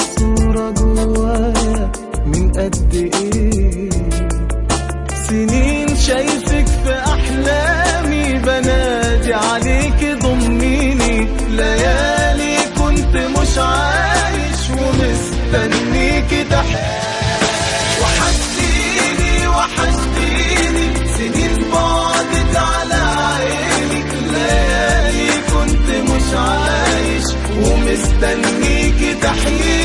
الصورة جوايا من قد ايه سنين شايفك في احلامي بنادي عليك ضميني ليالي كنت مش عايش ومستنيك تحت وحشتيني وحشتيني سنين بعدت على عيني ليالي كنت مش عايش ومستنيك تحييني